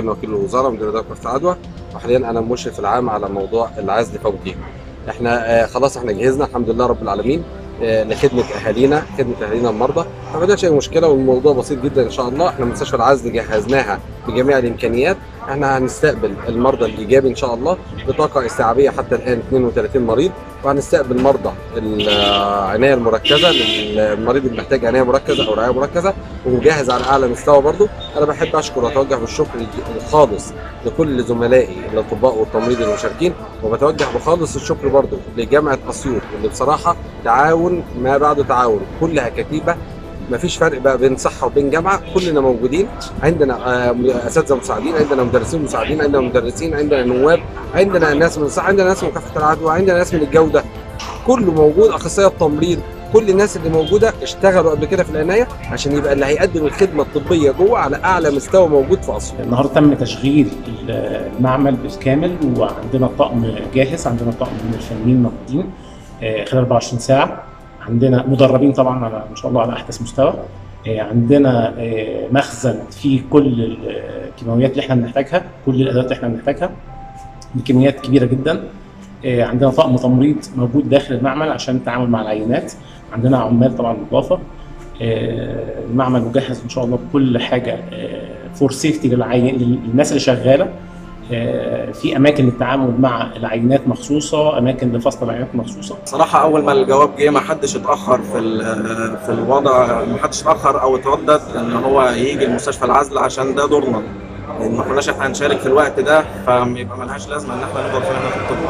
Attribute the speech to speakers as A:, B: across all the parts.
A: دخلنا وكيل الوزاره مدير اداره مكافحه العدوى وحاليا انا المشرف العام على موضوع العزل فوق الجيم احنا آه، خلاص احنا جهزنا الحمد لله رب العالمين آه، لخدمه اهالينا خدمه اهالينا المرضى ما بدأش اي مشكله والموضوع بسيط جدا ان شاء الله احنا مستشفى العزل جهزناها بجميع الامكانيات احنا هنستقبل المرضى الايجابي ان شاء الله بطاقه استيعابيه حتى الان 32 مريض وهنستقبل مرضى العنايه المركزه للمريض اللي محتاج عنايه مركزه او رعايه مركزه ومجهز على اعلى مستوى برضه انا بحب اشكر واتوجه بالشكر الخالص لكل زملائي الاطباء والتمريض المشاركين وبتوجه بخالص الشكر برضه لجامعه اسيوط واللي بصراحه تعاون ما بعده تعاون كلها كتيبه ما فيش فرق بقى بين صحه وبين جامعه كلنا موجودين عندنا آه، اساتذه مساعدين عندنا مدرسين مساعدين عندنا مدرسين عندنا نواب عندنا ناس من الصحه عندنا ناس من مكافحه العدوى عندنا ناس من الجوده كله موجود اخصائي التمريض كل الناس اللي موجوده اشتغلوا قبل كده في العنايه عشان يبقى اللي هيقدم الخدمه الطبيه جوه على اعلى مستوى موجود في اسيوط
B: النهارده تم تشغيل المعمل بالكامل وعندنا طقم جاهز عندنا طقم من الفنيين موجودين آه، خلال 24 ساعه عندنا مدربين طبعا على ان شاء الله على احدث مستوى آه، عندنا آه، مخزن فيه كل الكيماويات اللي احنا بنحتاجها كل الادوات اللي احنا بنحتاجها بكميات كبيره جدا آه، عندنا طقم تمريض موجود داخل المعمل عشان التعامل مع العينات عندنا عمال طبعا اضافه آه، المعمل مجهز ان شاء الله بكل حاجه فور سيفتي للعين للناس اللي شغاله آه، في اماكن للتعامل مع العينات مخصوصه اماكن لفصل العينات مخصوصه
C: صراحة أول ما الجواب جه ما حدش اتأخر في ال- في الوضع ما حدش اتأخر أو اتردد إن هو يجي المستشفى العزل عشان ده دورنا لأن ما كناش احنا هنشارك في الوقت ده فيبقى ملهاش لازمة إن احنا نفضل في في الطب.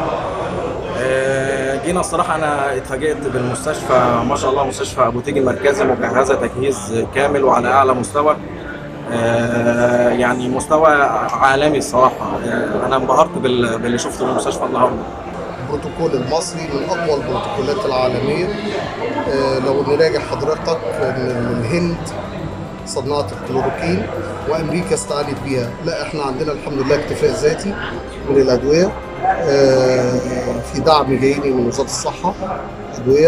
C: آه، جينا الصراحة أنا اتفاجئت بالمستشفى ما شاء الله مستشفى أبو تيجي المركزي مجهزة تجهيز كامل وعلى أعلى مستوى آه، يعني مستوى عالمي الصراحة آه، أنا انبهرت بال- باللي شفته في المستشفى النهارده
D: البروتوكول المصري من اقوى البروتوكولات العالميه آه، لو نراجع حضرتك ان الهند صنعت الكلوروكين وامريكا استعانت بيها لا احنا عندنا الحمد لله اكتفاء ذاتي من الادويه آه، في دعم جايني من وزاره الصحه ادويه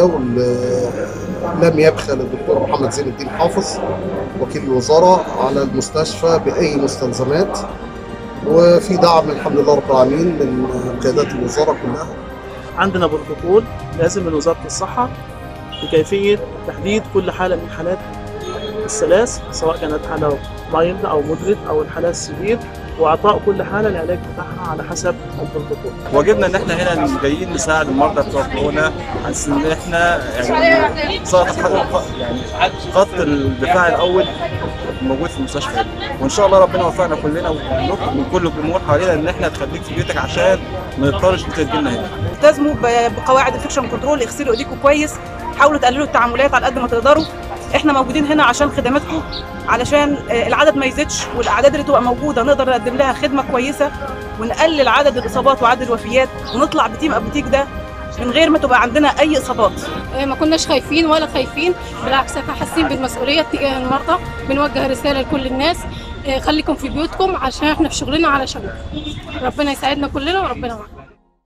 D: ولم يبخل الدكتور محمد زين الدين حافظ وكيل الوزاره على المستشفى باي مستلزمات وفي دعم الحمد لله رب العالمين من قيادات الوزاره كلها
E: عندنا بروتوكول لازم من وزاره الصحه بكيفيه تحديد كل حاله من حالات الثلاث سواء كانت حاله مايلد او مودريت او الحالات السيفير واعطاء كل حاله العلاج بتاعها على حسب البروتوكول
F: واجبنا ان احنا هنا جايين نساعد المرضى بتوع كورونا حاسس ان احنا يعني صارت خط- يعني خط الدفاع الاول موجود في المستشفى هنا. وان شاء الله ربنا يوفقنا كلنا وكلكم من كل الجمهور حوالينا ان احنا تخليك في بيتك عشان ما نضطرش انت تجيلنا هنا
G: التزموا ب- بقواعد الفيكشن كنترول اغسلوا ايديكم كويس حاولوا تقللوا التعاملات على قد ما تقدروا احنا موجودين هنا عشان خدماتكم علشان آه، العدد ما يزيدش والاعداد اللي تبقى موجوده نقدر نقدم لها خدمه كويسه ونقلل عدد الاصابات وعدد الوفيات ونطلع بتيم ابوتيك ده من غير ما تبقى عندنا اي اصابات
H: ما كناش خايفين ولا خايفين بالعكس احنا حاسين بالمسؤوليه تجاه المرضى بنوجه رساله لكل الناس آه، خليكم في بيوتكم عشان احنا في شغلنا علشانكم ربنا يساعدنا كلنا وربنا معانا